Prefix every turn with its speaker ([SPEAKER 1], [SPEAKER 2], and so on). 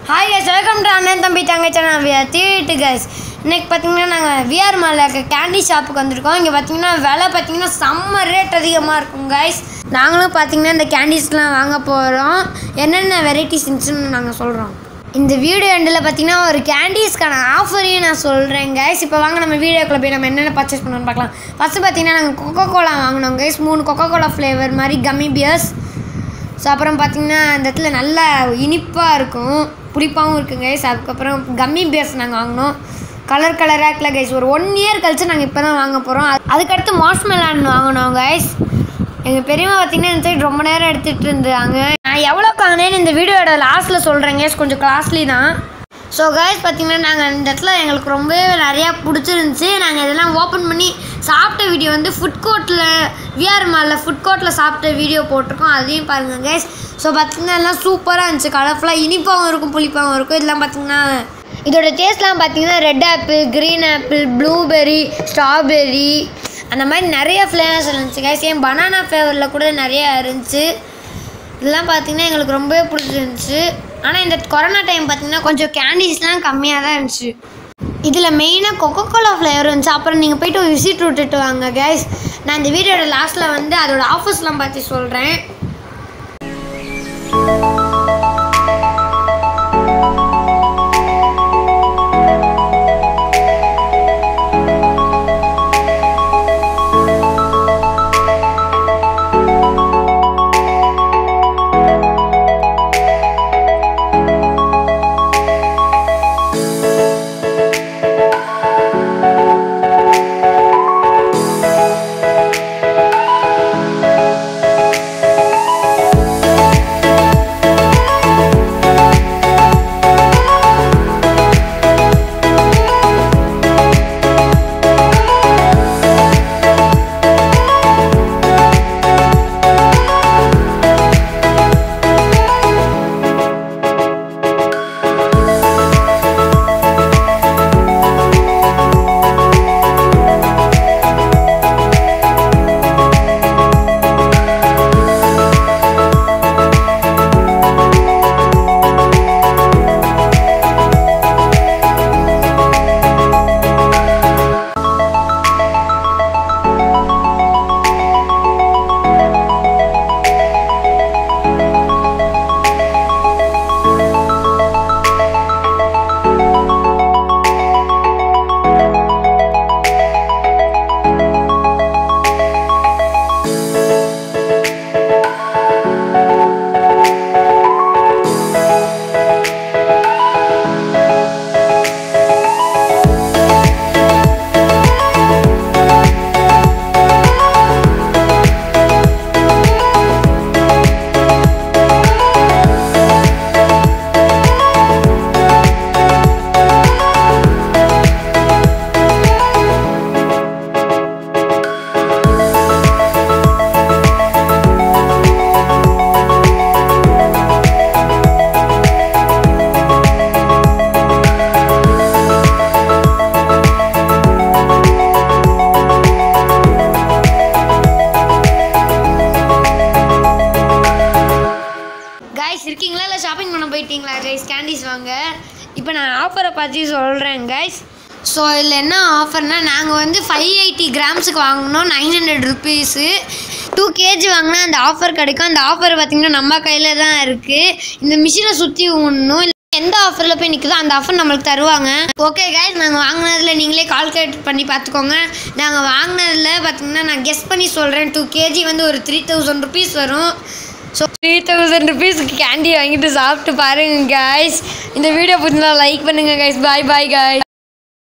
[SPEAKER 1] hi guys welcome to அண்ணன் தம்பி தங்கச்சி நான் தீட்டு கைஸ் இன்னைக்கு பார்த்தீங்கன்னா நாங்கள் விஆர் மாலில் இருக்க கேண்டி ஷாப்புக்கு வந்திருக்கோம் இங்கே பார்த்தீங்கன்னா விலை பார்த்தீங்கன்னா செம்ம ரேட் அதிகமாக இருக்கும் கைஸ் நாங்களும் பார்த்தீங்கன்னா இந்த கேண்டீஸ்லாம் வாங்க போகிறோம் என்னென்ன வெரைட்டிஸ் இருந்துச்சுன்னு நாங்கள் சொல்கிறோம் இந்த வீடியோ எண்டில் பார்த்தீங்கன்னா ஒரு கேண்டீஸ்க்கான ஆஃபரையும் நான் சொல்கிறேன் கைஸ் இப்போ வாங்க நம்ம வீடியோக்குள்ளே போய் நம்ம என்னென்ன பர்ச்சேஸ் பண்ணணும்னு பார்க்கலாம் ஃபஸ்ட்டு பார்த்தீங்கன்னா நாங்கள் கொக்கோ கோலா வாங்கினோம் கைஸ் மூணு கொக்கோ கோலா ஃப்ளேவர் மாதிரி கம்மி பியர்ஸ் ஸோ அப்புறம் பார்த்தீங்கன்னா இந்த இடத்துல நல்லா இனிப்பாக இருக்கும் புளிப்பாகவும் இருக்குங்க கைஸ் அதுக்கப்புறம் கம்மி பேஸ் நாங்கள் வாங்கினோம் கலர் கலராக இருக்குல்ல கைஸ் ஒரு ஒன் இயர் கழிச்சு நாங்கள் இப்போ தான் வாங்க போகிறோம் அதுக்கடுத்து மாஸ்மெலான் வாங்கினோம் கைஸ் எங்கள் பெரியம்மா பார்த்தீங்கன்னா இந்த சைடு ரொம்ப நேரம் எடுத்துகிட்டு இருந்தாங்க நான் எவ்வளோ வாங்கினேன்னு இந்த வீடியோட லாஸ்ட்டில் சொல்கிறேன் கைஸ் கொஞ்சம் காஸ்ட்லி தான் ஸோ கைஸ் பார்த்தீங்கன்னா நாங்கள் இந்த இடத்துல எங்களுக்கு ரொம்பவே நிறையா பிடிச்சிருந்துச்சி நாங்கள் இதெல்லாம் ஓப்பன் பண்ணி சாப்பிட்ட வீடியோ வந்து ஃபுட் கோர்ட்டில் விஆர் மாலில் ஃபுட் கோர்ட்டில் சாப்பிட்ட வீடியோ போட்டிருக்கோம் அதையும் பாருங்கள் கைஸ் ஸோ பார்த்தீங்கன்னா எல்லாம் சூப்பராக இருந்துச்சு கலர்ஃபுல்லாக இனிப்பாகவும் இருக்கும் புளிப்பாகவும் இருக்கும் இதெல்லாம் பார்த்தீங்கன்னா இதோட டேஸ்ட்லாம் பார்த்தீங்கன்னா red apple green apple blueberry strawberry அந்த மாதிரி நிறைய ஃப்ளேவர்ஸ் இருந்துச்சு கைஸ் ஏன் பனானா ஃப்ளேவரில் கூட நிறைய இருந்துச்சு இதெல்லாம் பார்த்தீங்கன்னா எங்களுக்கு ரொம்பவே பிடிச்சிருந்துச்சு ஆனால் இந்த கொரோனா டைம் பார்த்தீங்கன்னா கொஞ்சம் கேண்டீஸ்லாம் கம்மியாக தான் இருந்துச்சு இதில் மெயினாக கொக்கோ கோலா ஃப்ளேவர் இருந்துச்சு அப்புறம் நீங்கள் போயிட்டு ஒரு விசிட் விட்டுட்டு வாங்க கைஸ் நான் இந்த வீடியோட லாஸ்ட்டில் வந்து அதோட ஆஃபர்ஸ்லாம் பற்றி சொல்கிறேன் கைஸ் இருக்கீங்களா இல்லை ஷாப்பிங் பண்ண போயிட்டீங்களா கைஸ் கேண்டீஸ் வாங்க இப்போ நான் ஆஃபரை பற்றி சொல்கிறேன் கைஸ் ஸோ இதில் என்ன ஆஃபர்னால் நாங்கள் வந்து ஃபைவ் எயிட்டி கிராம்ஸுக்கு வாங்கினோம் nine hundred rupees two KG வாங்கினா அந்த ஆஃபர் கிடைக்கும் அந்த ஆஃபர் பார்த்திங்கன்னா நம்ம கையில் தான் இருக்குது இந்த மிஷினை சுற்றி ஒன்றும் எந்த ஆஃபரில் போய் நிற்குதோ அந்த ஆஃபர் நம்மளுக்கு தருவாங்க ஓகே கைஸ் நாங்கள் வாங்கினதில் நீங்களே கால்குலேட் பண்ணி பார்த்துக்கோங்க நாங்கள் வாங்கினதில் பார்த்தீங்கன்னா நான் கெஸ் பண்ணி சொல்கிறேன் டூ கேஜி வந்து ஒரு த்ரீ தௌசண்ட் ருபீஸ் வரும் ஸோ த்ரீ தௌசண்ட் ருபீஸ்க்கு கேண்டி வாங்கிட்டு சாப்பிட்டு பாருங்க கைஸ் இந்த வீடியோ பிடிச்சிருந்தா லைக் பண்ணுங்க கைஸ் பாய் பாய் காய்